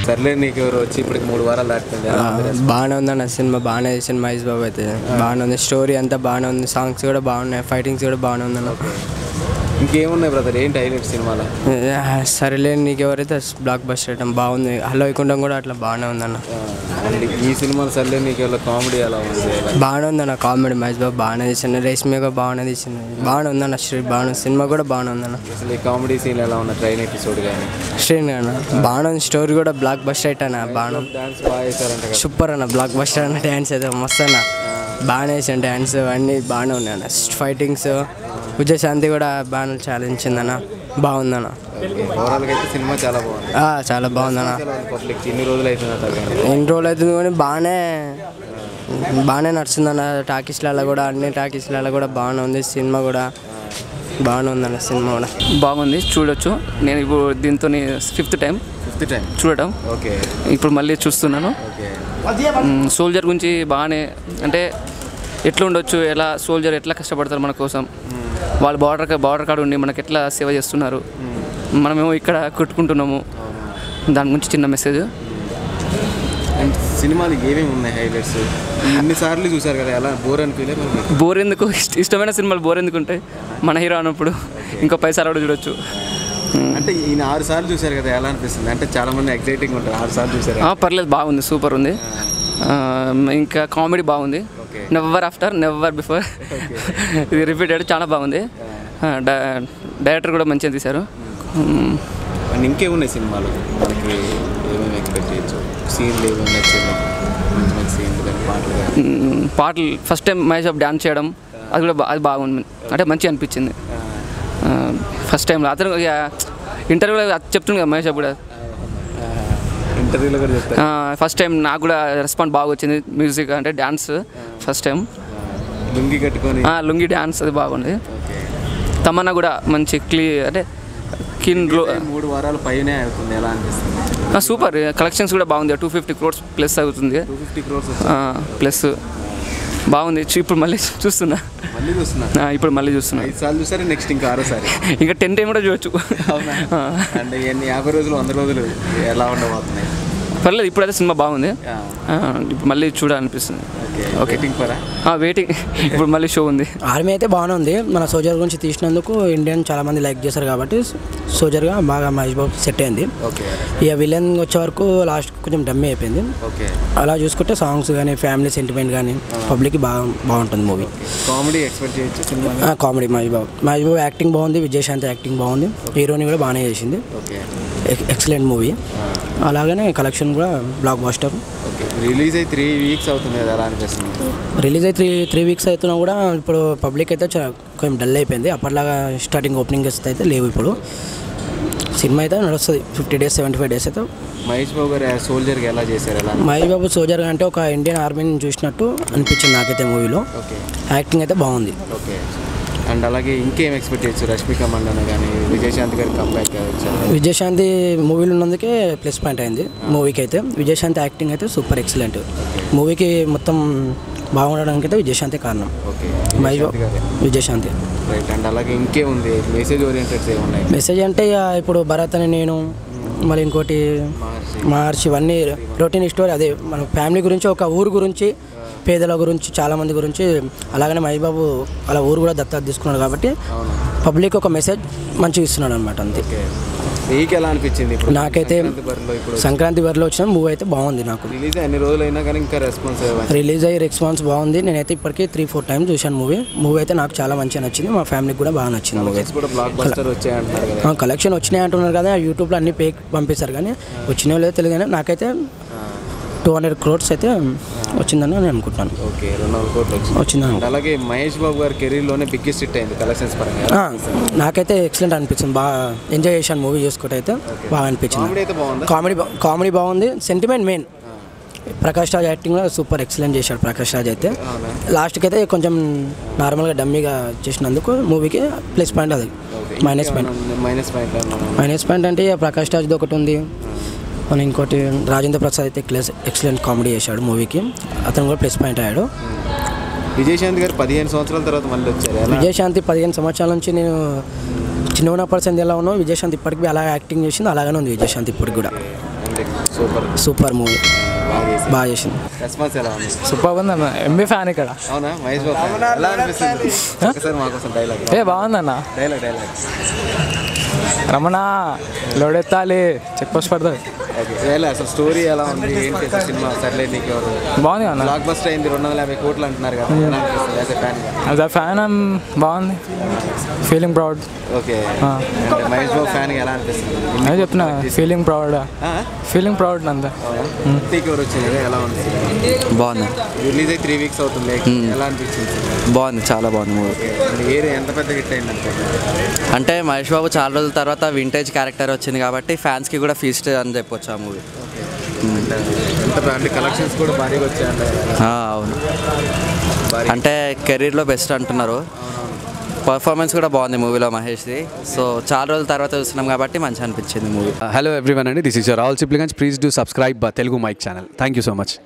సర్లే నీకు ఎవరు వచ్చి ఇప్పటికి మూడు వారాలు దాటిపోయింది ఎలా ఉంది response? బాగానే ఉందన్న సినిమా బాగానే చేసిన మహేష్ బాబు అయితే బాగానే ఉంది స్టోరీ అంతా బాగానే ఉంది సాంగ్స్ కూడా బాగున్నాయి ఫైటింగ్స్ కూడా బాగానే ఉందన్న ఇంకేమున్నాయి బ్రదర్ ఏంటి హైలైట్ సినిమాలో ఆ, సరేలే నీకు ఎవరైతే బ్లాక్ బస్టర్ ఐటమ్ బాగుంది హలో వైకుంఠం కూడా అట్లా బాగానే ఉందన్న ఆ, అండ్ ఈ సినిమాలో సర్లే నీకు ఎవరు కామెడీ ఎలా ఉంది ఎలా? బాగానే ఉందన్న కామెడీ మహేష్ బాబు బాగానే తీసింది రేష్మి కూడా బాగానే తీసింది బాగానే ఉందన్న శ్రీ బాగానే ఉంది. సినిమా కూడా బాగానే ఉందన్న అసలు ఈ కామెడీ సీన్ ఎలా ఉన్న ట్రైన్ ఎపిసోడ్ కానీ శ్రీని అన్న బాగానే ఉంది స్టోరీ కూడా బ్లాక్ బస్టర్ అయితే అన్న బాగానే ఉంది. డాన్స్ బాగా చేశారంట కదా సూపర్ అన్న బ్లాక్ బస్టర్ అన్న డ్యాన్స్ అయితే మస్తు అన్న బాగానే వేసాను డ్యాన్స్ అన్నీ బాగానే ఉన్నాయి అన్న ఫైటింగ్స్ విజయశాంతి కూడా బాగానే ఛాలెంజ్ అన్న బాగుందన్న ఓవరాల్గా అయితే సినిమా చాలా బాగుంది ఆ, చాలా బాగుందన్న పబ్లిక్ ఇన్ని రోజులు అవుతుంది అతను ఎన్ని రోజులు అవుతుంది కానీ బాగానే బాగానే నడుస్తుందన్న టాకీస్లలో కూడా అన్ని టాకీస్లలో కూడా బాగానే ఉంది సినిమా కూడా బాగానే ఉందన్న సినిమా కూడా బాగుంది చూడొచ్చు నేను ఇప్పుడు దీంతో ఫిఫ్త్ టైం ఫిఫ్త్ టైం చూడటం ఓకే ఇప్పుడు మళ్ళీ చూస్తున్నాను ఓకే సోల్జర్ గురించి బాగానే అంటే ఎట్లా ఉండొచ్చు ఎలా సోల్జర్ ఎట్లా కష్టపడతారు మన కోసం వాళ్ళు బార్డర్ బార్డర్ కాడ ఉండి మనకి ఎట్లా సేవ చేస్తున్నారు మనమేమో ఇక్కడ కొట్టుకుంటున్నాము దాని గురించి చిన్న మెసేజ్ అండ్ సినిమాలు ఏమేమి ఉన్నాయి హైలైట్స్ ఇన్నిసార్లు చూసారు కదా ఎలా బోర్ అనిపించలేదు మీకు? బోర్ ఎందుకు ఇష్ట- ఇష్టమైన సినిమాలు బోర్ ఎందుకు ఉంటాయి మన హీరో అన్నప్పుడు ఇంకో పైసలు కూడా చూడొచ్చు అంటే ఈయన ఆరు సార్లు చూసారు కదా ఎలా అనిపిస్తుంది అంటే చాలా మంది ఎక్సైటింగ్ ఉంటారు ఆరు సార్లు చూసారు ఆ, పర్లేదు బాగుంది సూపర్ ఉంది ఆ, ఇంకా కామెడీ బాగుంది okay. Never after never before ఇది రిపీటెడ్ చాలా బాగుంది ఆ, డై- డైరెక్టర్ కూడా మంచిగా తీశారు మ్, అండ్ ఇంకేమున్నాయి సినిమాలు మనకి ఏమేమి ఎక్స్పెక్ట్ చేయొచ్చు సీన్లు ఏమేమి నచ్చింది మంచి మంచి సీన్లు కానీ పాటలు కానీ మ్, పాటలు first time Mahesh Babu dance చేయడం అది కూడా బా- అది బాగుంది అంటే మంచిగా అనిపించింది ఫస్ట్ టైంలో అతను ఇక ఇంటర్వ్యూలో అది చెప్తుంది కదా మహేష్ బాబు కూడా ఇంటర్వ్యూలో కూడా చెప్తారు ఫస్ట్ టైం నాకు కూడా రెస్పాన్స్ బాగా వచ్చింది మ్యూజిక్ అంటే డ్యాన్స్ ఫస్ట్ టైం లుంగి కట్టుకొని లుంగి డ్యాన్స్ అది బాగుంది ఓకే తమన్నా కూడా మంచి క్లీ అంటే కిన్ లో మూడు వారాలు పైనే అవుతుంది ఎలా అనిపిస్తుంది సూపర్ కలెక్షన్స్ కూడా బాగుంది టూ ఫిఫ్టీ క్రోర్స్ ప్లస్ అవుతుంది టూ ఫిఫ్టీ క్రోర్స్ ప్లస్ బాగుంది చూ- ఇప్పుడు మళ్ళీ చూస్తున్నా మళ్ళీ చూస్తున్నా ఆ, ఇప్పుడు మళ్ళీ చూస్తున్నా ఐదు సార్లు చూసారు నెక్స్ట్ ఇంకా ఆరోసారి ఇంకా టెన్ టైం కూడా చూడొచ్చు ఆ. అండ్ ఎన్ని యాభై రోజులు వంద రోజులు ఎలా ఉండబోతున్నాయి పర్లేదు ఇప్పుడైతే సినిమా బాగుంది Yeah. ఆ, ఇప్పుడు మళ్ళీ చూడాలనిపిస్తుంది ఓకే వెయిటింగ్ ఫరా వెయిటింగ్ ఇప్పుడు మళ్ళీ షో ఉంది ఆర్మీ అయితే బాగానే ఉంది మన సోల్జర్ గురించి తీసినందుకు ఇండియన్ చాలా మంది లైక్ చేశారు కాబట్టి సోల్జర్గా బాగా మహేష్ బాబు సెట్ అయింది ఓకే ఇక విలన్ వచ్చే వరకు లాస్ట్ కొంచెం డమ్మి అయిపోయింది ఓకే అలా చూసుకుంటే సాంగ్స్ కానీ ఫ్యామిలీ సెంటిమెంట్ కానీ పబ్లిక్కి బాగా బాగుంటుంది మూవీ కామెడీ ఎక్స్పెక్ట్ చేయొచ్చు cinema comedy Mahesh Babu Mahesh Babu acting బాగుంది విజయశాంతి యాక్టింగ్ బాగుంది హీరోని కూడా బాగానే చేసింది ఓకే ఎక్సలెంట్ మూవీ అలాగనే కలెక్షన్ కూడా బ్లాక్ బాస్టర్ ఓకే రిలీజ్ అయ్యి త్రీ వీక్స్ అవుతుంది కదా ఎలా అనిపిస్తుంది రిలీజ్ అయి త్రీ త్రీ వీక్స్ అవుతున్నా కూడా ఇప్పుడు పబ్లిక్ అయితే చా- కొంచెం డల్ అయిపోయింది అప్పటిలాగా స్టార్టింగ్ ఓపెనింగ్ అయితే లేవు ఇప్పుడు సినిమా అయితే నడుస్తుంది fifty days seventy five days అయితే మహేష్ బాబు గారు సోల్జర్కి ఎలా చేశారు ఎలా మహేష్ బాబు సోజర్ అంటే ఒక ఇండియన్ ఆర్మీని చూసినట్టు అనిపించింది నాకైతే మూవీలో ఓకే యాక్టింగ్ అయితే బాగుంది ఓకే అండ్ అలాగే ఇంకేం ఎక్స్పెక్ట్ చేయొచ్చు రష్మిక మండన కానీ విజయశాంతి గారి కంబ్యాక్ వచ్చారు విజయశాంతి మూవీలో ఉన్నందుకే ప్లస్ పాయింట్ అయింది మూవీకి అయితే విజయశాంతి యాక్టింగ్ అయితే సూపర్ ఎక్సలెంట్ మూవీకి మొత్తం బాగుండడానికి అయితే విజయశాంతి కారణం ఓకే మహేష్ బాబు గారే విజయశాంతి రైట్ అండ్ అలాగే ఇంకేముంది మెసేజ్ ఓరియంటెడ్స్ ఏమున్నాయి మెసేజ్ అంటే ఇక ఇప్పుడు భరత్ అని నేను మళ్ళీ ఇంకోటి మహర్షి మార్చి ఇవన్నీ రొటీన్ స్టోరీ అదే మన ఫ్యామిలీ గురించి ఒక ఊరు గురించి పేదల గురించి చాలా మంది గురించి అలాగనే మహేష్ బాబు అలా ఊరు కూడా దత్తత తీసుకున్నాడు కాబట్టి అవును పబ్లిక్ ఒక మెసేజ్ మంచిగా ఇస్తున్నాడు అనమాట అంతే ఓకే మీకు ఎలా అనిపించింది ఇప్పుడు నాకైతే సంక్రాంతి బరిలో ఇప్పుడు సంక్రాంతి బరిలో వచ్చిన మూవీ అయితే బాగుంది నాకు రిలీజ్ అన్ని రోజులైనా కానీ ఇంకా రెస్పాన్స్ రిలీజ్ అయ్యి రెస్పాన్స్ బాగుంది నేనైతే ఇప్పటికీ త్రీ ఫోర్ టైమ్స్ చూశాను మూవీ మూవీ అయితే నాకు చాలా మంచిగా నచ్చింది మా ఫ్యామిలీకి కూడా బాగా నచ్చింది మూవీ కూడా బ్లాక్ బస్టర్ వచ్చాయంటున్నారు కదా కలెక్షన్ వచ్చినాయి అంటున్నారు కదా యూట్యూబ్లో అన్ని పేక్ పంపిస్తారు కానీ వచ్చినాయో లేదో తెలియదు కానీ నాకైతే టూ హండ్రెడ్ క్రోర్స్ అయితే వచ్చిందని నేను అనుకుంటున్నాను ఓకే రెండు వందల కోట్లు వచ్చింది వచ్చిందని అండ్ అలాగే మహేష్ బాబు గారి కెరీర్లోనే బిగ్గెస్ట్ హిట్ అయింది కలెక్షన్స్ పరంగా ఆ, నాకైతే ఎక్సలెంట్ అనిపించింది బాగా ఎంజాయ్ చేశాను మూవీ చూసుకుంటే అయితే బాగా అనిపించింది కామెడీ అయితే బాగుందా కామెడీ బా- కామెడీ బాగుంది సెంటిమెంట్ మెయిన్ ప్రకాష్ రాజ్ యాక్టింగ్లో సూపర్ ఎక్సలెంట్ చేశాడు ప్రకాష్ రాజ్ అయితే లాస్ట్కి అయితే కొంచెం నార్మల్గా డమ్మీగా చేసినందుకు మూవీకి ప్లస్ పాయింట్ అది minus point minus point minus point అంటే ఇక ప్రకాష్ రాజ్ది ఒకటి ఉంది మన ఇంకోటి రాజేంద్ర ప్రసాద్ అయితే క్లాస్ ఎక్సలెంట్ కామెడీ చేశాడు మూవీకి అతను కూడా ప్లస్ పాయింట్ అయ్యాడు విజయశాంతి గారు పదిహేను సంవత్సరాల తర్వాత మళ్ళీ వచ్చారు ఎలా విజయశాంతి పదిహేను సంవత్సరాల నుంచి నేను చిన్న ఉన్న పర్సెంట్ ఎలా ఉన్నావు విజయశాంతి ఇప్పటికి అలా యాక్టింగ్ చేసింది అలాగనే ఉంది విజయశాంతి ఇప్పటికి కూడా and hat trick super super movie బాగా చేసి బాగా చేసింది రెస్పాన్స్ ఎలా ఉంది సూపర్ ఉందన్న ఎంబీ ఫ్యాన్ ఇక్కడ అవునా మహేష్ బాబు fan. ఎలా అనిపిస్తుంది ఒకసారి మాకోసం డైలాగ్ ఏ బాగుందన్న డైలాగ్ డైలాగ్ రమణ లోడెత్తాలి చెక్ పోస్ట్ పడుతుంది ఓకే ఎలా అసలు స్టోరీ ఎలా ఉంది ఏంటి అసలు సినిమా సర్లే నీకు ఎవరు బాగుంది అన్న బ్లాక్ బస్టర్ అయింది రెండు వందల యాభై కోట్లు అంటున్నారు కదా ఎలా అనిపిస్తుంది as a fan as a fan బాగుంది ఫీలింగ్ ప్రౌడ్ ఓకే అంటే మహేష్ బాబు ఫ్యాన్ ఎలా అనిపిస్తుంది అదే చెప్తున్నా ఫీలింగ్ ప్రౌడ్ ఆ? ఫీలింగ్ ప్రౌడ్ అంతే అవునా? ఇంటికి ఎవరు వచ్చింది ఎలా ఉంది బాగుంది రిలీజ్ అయ్యి త్రీ వీక్స్ అవుతుంది ఎలా అనిపించింది బాగుంది చాలా బాగుంది మూవీ ఏరియా ఎంత పెద్ద హిట్ అయింది అనుకుంటున్నారు అంటే మహేష్ బాబు చాలా రోజుల తర్వాత వింటేజ్ క్యారెక్టర్ వచ్చింది కాబట్టి ఫ్యాన్స్కి కూడా ఫీస్ట్ అని చెప్పొచ్చు ఆ మూవీ ఎంత బా- అంటే కలెక్షన్స్ కూడా భారీగా వచ్చాయంట అవును అంటే కెరీర్లో బెస్ట్ అంటున్నారు పర్ఫార్మెన్స్ కూడా బాగుంది మూవీలో మహేష్ది సో చాలా రోజుల తర్వాత చూస్తున్నాం కాబట్టి మంచిగా అనిపించింది మూవీ హలో ఎవ్రీవన్ అండి దిస్ ఈస్ యువర్ ఆల్ సిప్లిగన్స్ please do subscribe Telugu mike channel thank you so much